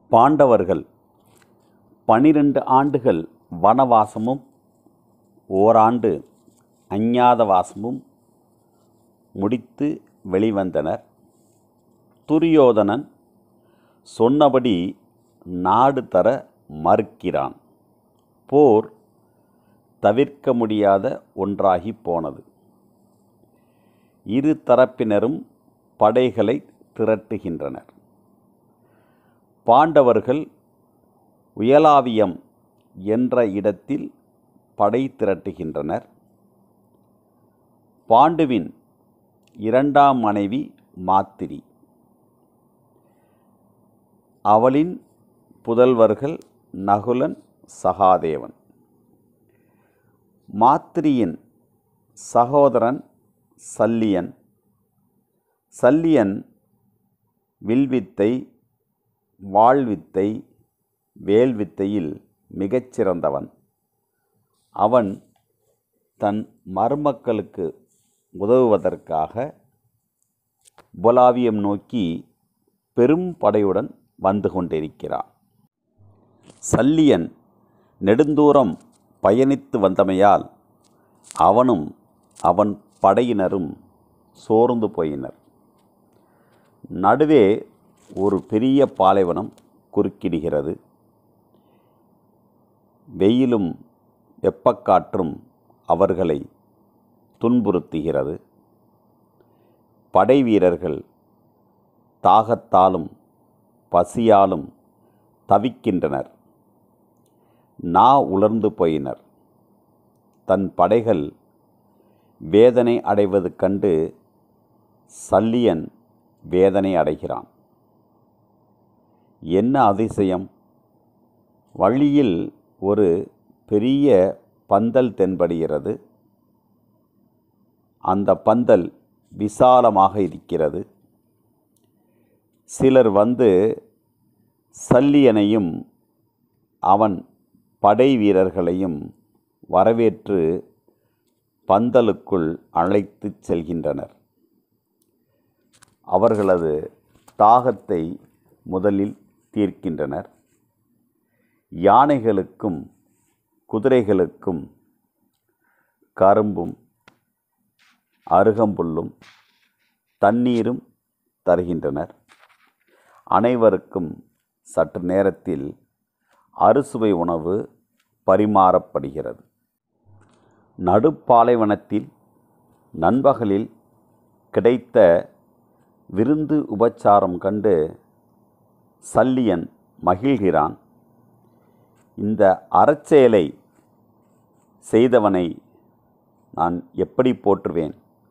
பாண்டவர்கள் பனிரெண்டு ஆண்டுகள் வனவாசமும் ஓராண்டு அஞ்ஞாதவாசமும் முடித்து வெளிவந்தனர் துரியோதனன் சொன்னபடி நாடு தர மறுக்கிறான் போர் தவிர்க்க முடியாத ஒன்றாகி போனது இரு தரப்பினரும் படைகளை திரட்டுகின்றனர் பாண்டவர்கள் உயலாவியம் என்ற இடத்தில் படை திரட்டுகின்றனர் பாண்டுவின் இரண்டாம் மனைவி மாத்திரி அவளின் புதல்வர்கள் நகுலன் சகாதேவன் மாத்திரியின் சகோதரன் சல்லியன் சல்லியன் வில்வித்தை வாழ்வித்தை வேல்வித்தையில் மிகச்சிறந்தவன் அவன் தன் மருமக்களுக்கு உதவுவதற்காக உபலாவியம் நோக்கி பெரும் படையுடன் வந்து கொண்டிருக்கிறான் சல்லியன் நெடுந்தூரம் பயணித்து வந்தமையால் அவனும் அவன் படையினரும் சோர்ந்து போயினர் நடுவே ஒரு பெரிய பாலைவனம் குறுக்கிடுகிறது வெயிலும் வெப்பக்காற்றும் அவர்களை துன்புறுத்துகிறது படை வீரர்கள் தாகத்தாலும் பசியாலும் தவிக்கின்றனர் நா உலர்ந்து போயினர் தன் படைகள் வேதனை அடைவது கண்டு சல்லியன் வேதனை அடைகிறான் என்ன அதிசயம் வழியில் ஒரு பெரிய பந்தல் தென்படுகிறது அந்த பந்தல் விசாலமாக இருக்கிறது சிலர் வந்து சல்லியனையும் அவன் படை வீரர்களையும் வரவேற்று பந்தலுக்குள் அழைத்துச் செல்கின்றனர் அவர்களது தாகத்தை முதலில் தீர்க்கின்றனர் யானைகளுக்கும் குதிரைகளுக்கும் கரும்பும் அருகம்புல்லும் தண்ணீரும் தருகின்றனர் அனைவருக்கும் சற்று நேரத்தில் அறுசுவை உணவு பரிமாறப்படுகிறது நடுப்பாலைவனத்தில் நண்பகலில் கிடைத்த விருந்து உபச்சாரம் கண்டு சல்லியன் மகிழ்கிறான் இந்த அறச்செயலை செய்தவனை நான் எப்படி போற்றுவேன்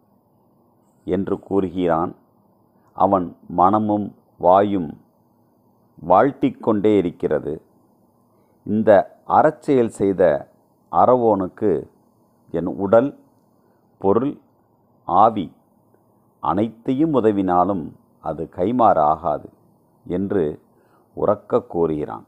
என்று கூறுகிறான் அவன் மனமும் வாயும் வாழ்த்திக் கொண்டே இருக்கிறது இந்த அறச்செயல் செய்த அறவோனுக்கு என் உடல் பொருள் ஆவி அனைத்தையும் உதவினாலும் அது கைமாறு ஆகாது என்று உறக்க கூறுகிறான்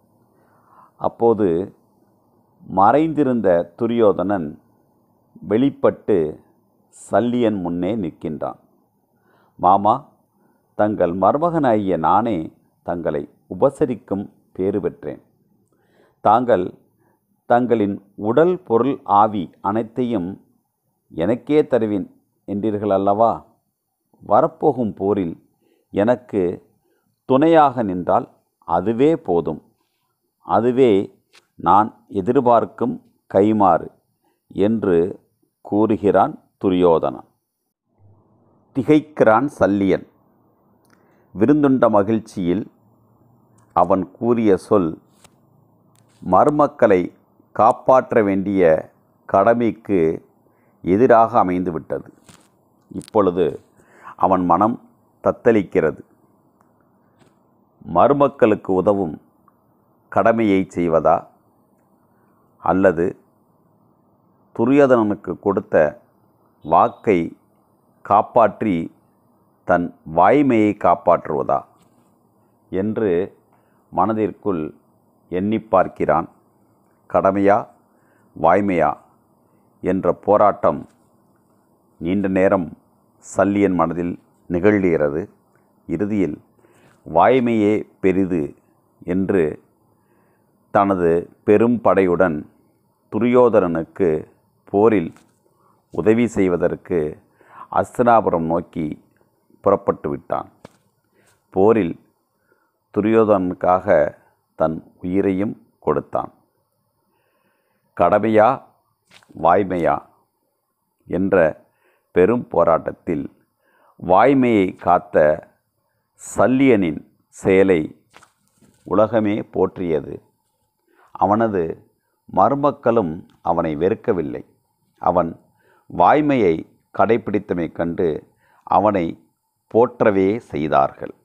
அப்போது மறைந்திருந்த துரியோதனன் வெளிப்பட்டு சல்லியன் முன்னே நிற்கின்றான் மாமா தங்கள் மருமகனாகிய நானே தங்களை உபசரிக்கும் பேறு பெற்றேன் தாங்கள் தங்களின் உடல் பொருள் ஆவி அனைத்தையும் எனக்கே தருவேன் என்றீர்கள் அல்லவா வரப்போகும் போரில் எனக்கு துணையாக நின்றால் அதுவே போதும் அதுவே நான் எதிர்பார்க்கும் கைமாறு என்று கூறுகிறான் துரியோதனன் திகைக்கிறான் சல்லியன் விருந்துண்ட மகிழ்ச்சியில் அவன் கூறிய சொல் மருமக்களை காப்பாற்ற வேண்டிய கடமைக்கு எதிராக அமைந்துவிட்டது இப்பொழுது அவன் மனம் தத்தளிக்கிறது மருமக்களுக்கு உதவும் கடமையை செய்வதா அல்லது துரியோதனனுக்கு கொடுத்த வாக்கை காப்பாற்றி தன் வாய்மையை காப்பாற்றுவதா என்று மனதிற்குள் எண்ணி பார்க்கிறான் கடமையா வாய்மையா என்ற போராட்டம் நீண்ட நேரம் சல்லியன் மனதில் நிகழ்கிறது இறுதியில் வாய்மையே பெரிது என்று தனது பெரும் படையுடன் துரியோதனனுக்கு போரில் உதவி செய்வதற்கு அஸ்தினாபுரம் நோக்கி புறப்பட்டு விட்டான் போரில் துரியோதனனுக்காக தன் உயிரையும் கொடுத்தான் கடமையா வாய்மையா என்ற பெரும் போராட்டத்தில் வாய்மையை காத்த சல்லியனின் செயலை உலகமே போற்றியது அவனது மருமக்களும் அவனை வெறுக்கவில்லை அவன் வாய்மையை கடைப்பிடித்தமை கண்டு அவனை போற்றவே செய்தார்கள்